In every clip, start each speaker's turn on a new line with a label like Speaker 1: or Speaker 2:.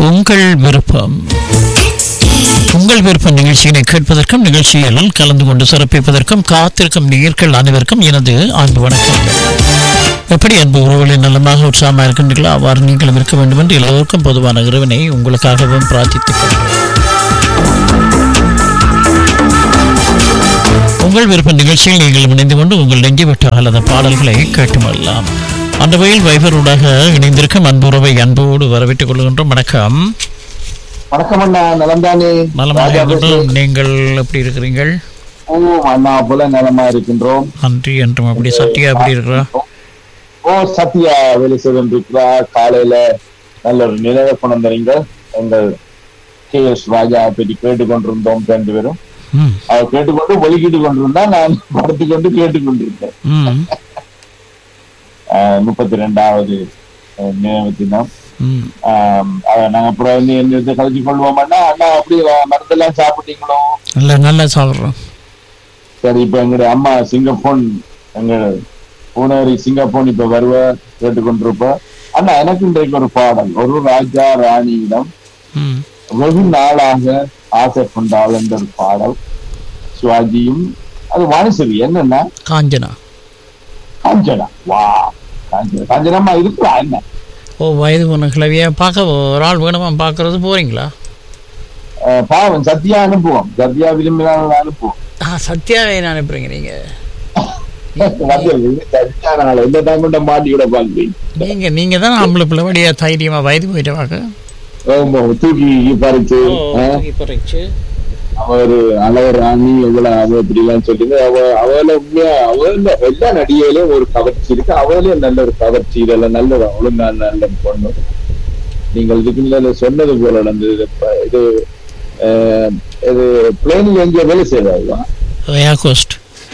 Speaker 1: உங்கள் விருப்பம் உங்கள் விருப்பம் நிகழ்ச்சியினை கேட்பதற்கும் நிகழ்ச்சியில் கலந்து கொண்டு சிறப்பிப்பதற்கும் காத்திருக்கும் நேர்கள் அனைவருக்கும் எனது அன்பு வணக்கம் எப்படி அன்பு உறவுகளின் நலமாக உற்சாகமாக இருக்கின்றீர்களோ அவ்வாறு நீங்களும் இருக்க வேண்டும் என்று எல்லோருக்கும் பொதுவான இறைவனை உங்களுக்காகவும் பிரார்த்தித்துக் கொள்கிறேன் உங்கள் விருப்ப நிகழ்ச்சியில் நீங்கள் இணைந்து கொண்டு உங்கள் நெஞ்சு விட்டு அகலத பாடல்களை கேட்டு மறலாம் அந்த வகையில் வைபரூடாக இணைந்திருக்கும் அன்புறவை அன்போடு வரவேற்றுக் கொள்கின்றோம் வணக்கம்
Speaker 2: வணக்கம் அண்ணா நலம்தானே
Speaker 1: நலமாக
Speaker 2: ராஜா
Speaker 1: இருக்கின்றோம்
Speaker 2: பேசுறேன்.
Speaker 1: நீங்கள் எப்படி இருக்கிறீர்கள்
Speaker 2: ஓ அண்ணா போல நலமா இருக்கின்றோம்
Speaker 1: நன்றி என்றும் அப்படி சத்யா எப்படி இருக்கிறா
Speaker 2: ஓ சத்யா வேலை செய்து இருக்கிறா காலையில நல்ல ஒரு நினைவை கொண்டு வந்தீங்க எங்கள் கே எஸ் ராஜா பற்றி கேட்டுக்கொண்டிருந்தோம் ரெண்டு பேரும்
Speaker 1: ம்
Speaker 2: அவர் கேட்டுக்கொண்டு ஒலிக்கிட்டு கொண்டிருந்தா நான் படுத்துக்கொண்டு கேட்டுக்கொண்டிருந்தேன்
Speaker 1: ம்
Speaker 2: ஆஹ் முப்பத்தி ரெண்டாவது அஹ், நினைவு தினம்
Speaker 1: ம்
Speaker 2: ஆஹ் அஹ், நாங்க அப்புறம் வந்து என்ன இது கழிச்சு கொள்வோம்னா அண்ணா அப்படி மருந்தெல்லாம் சாப்பிட்டீங்களோ
Speaker 1: நல்லா நல்லா சாப்பிட்றோம்
Speaker 2: சரி இப்ப எங்களுடைய அம்மா சிங்கப்பூன் எங்க பூனேரி சிங்கப்பூன் இப்ப வருவ கேட்டுக்கொண்டிருப்ப அண்ணா எனக்கு இன்றைக்கு ஒரு பாடல் ஒரு ராஜா ராணியிடம்
Speaker 1: ம்
Speaker 2: வெகு நாளாக ஆசை கொண்டாள் என்ற ஒரு பாடல் சிவாஜியும் அது வாணிசரி என்னன்னா
Speaker 1: காஞ்சனா
Speaker 2: காஞ்சனா வா காஞ்சனா காஞ்சனம்மா இருக்கிறா என்ன
Speaker 1: ஓ வயது பொண்ணு கிளவியா பார்க்க ஒரு ஆள் வேணுமா பார்க்கறது போறீங்களா
Speaker 2: அஹ் பாவம் சத்யா அனுப்புவோம் சத்யா விரும்பினால் அனுப்புவோம்
Speaker 1: ஆ சத்யாவை நான் அனுப்புறீங்க நீங்கள்
Speaker 2: சத்யா நாளை எந்த டைம் மாட்டிக்கூட பாக்குறீங்க
Speaker 1: நீங்கள் நீங்கள் தான் ஆம்பளை பிள்ளை வழியா தைரியமாக வயது போயிட்டு பார்க்க
Speaker 2: ஆமா, தூக்கி பறிச்சு அஹ், அவ ஒரு அளவு ராணி எவ்வளவு அவ இப்படி எல்லாம் சொல்லிட்டு அவ அவள உண்மையா அவள எல்லா நடிகையிலும் ஒரு கவர்ச்சி இருக்கு அவளே நல்ல ஒரு கவர்ச்சி இதெல்லாம் நல்ல ஒரு ஒழுங்கா நல்ல பொண்ணு நீங்கள் இதுக்கு முன்னால சொன்னது போல வந்து இது ப- இது அஹ், இது பிளேனில் எங்க வேலை செய்வாங்க
Speaker 1: ஏர் கோஸ்ட்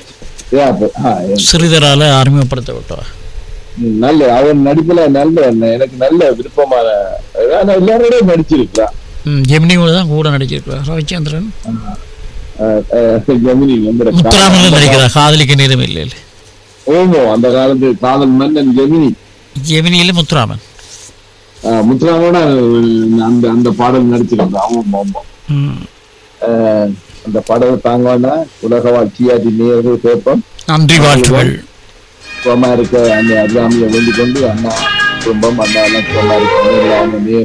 Speaker 1: சிறிதரால அறிமுகப்படுத்த விட்டா
Speaker 2: நல்ல அவன் நடிப்புல நல்ல எனக்கு நல்ல விருப்பமான ஆனா எல்லாரோடய நடிச்சிருக்கிறா
Speaker 1: ம் ஜெமினியோட தான் கூட நடிச்சிருக்கிறார் ரவிச்சந்திரன்
Speaker 2: அஹ், அஹ், ஜெமினி வந்து
Speaker 1: முத்துராமன் நடிக்கிறா காதலிக்க நேரம் இல்லை இல்லை
Speaker 2: ஓமோ அந்த காலத்து காதல் மன்னன் ஜெமினி
Speaker 1: ஜெமினியில முத்துராமன்
Speaker 2: ஆஹ் முத்துராமோட அந்த அந்த பாடல் நடிச்சிருந்தா ஆமாம் ஆமாம்
Speaker 1: ம்
Speaker 2: ஆஹ் அந்த பாடல் தாங்கன்னா உலக வாழ்க்கையாதி நேர்கள் கேட்போம்
Speaker 1: நன்றி வாழ்த்துகள்
Speaker 2: சுகமா இருக்க அந்த அருகாமையை வேண்டிக் கொண்டு அண்ணா குடும்பம் அண்ணா எல்லாம் சுகமா இருக்கணும் எல்லாமே